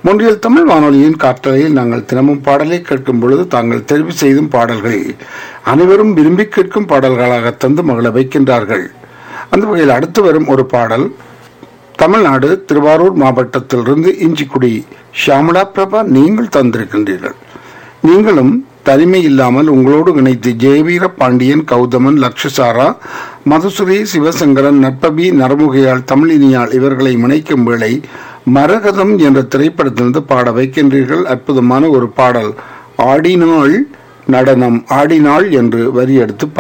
முன்றியல் தமிழ் வானொலியின் காற்றலையில் நாங்கள் தினமும் பாடலை கேட்கும் பொழுது தாங்கள் தெரிவு செய்தும் பாடல்கள் அனைவரும் விரும்பி கேட்கும் பாடல்களாக தந்து மகள வைக்கின்றார்கள் அந்த வகையில் அடுத்து வரும் ஒரு பாடல் தமிழ்நாடு திருவாரூர் மாவட்டத்திலிருந்து இஞ்சிக்குடி ஷியாமலா பிரபா நீங்கள் தந்திருக்கின்றீர்கள் நீங்களும் தனிமை இல்லாமல் உங்களோடு இணைத்து ஜெயவீர பாண்டியன் கௌதமன் லக்ஷசாரா மதுசுரி சிவசங்கரன் நற்பபி நரமுகையாள் தமிழினியாள் இவர்களை இணைக்கும் வேளை மரகதம் என்ற திரைப்படத்திலிருந்து பாட வைக்கின்றீர்கள் அற்புதமான ஒரு பாடல் ஆடினாள் நடனம் ஆடினாள் என்று வரி எடுத்து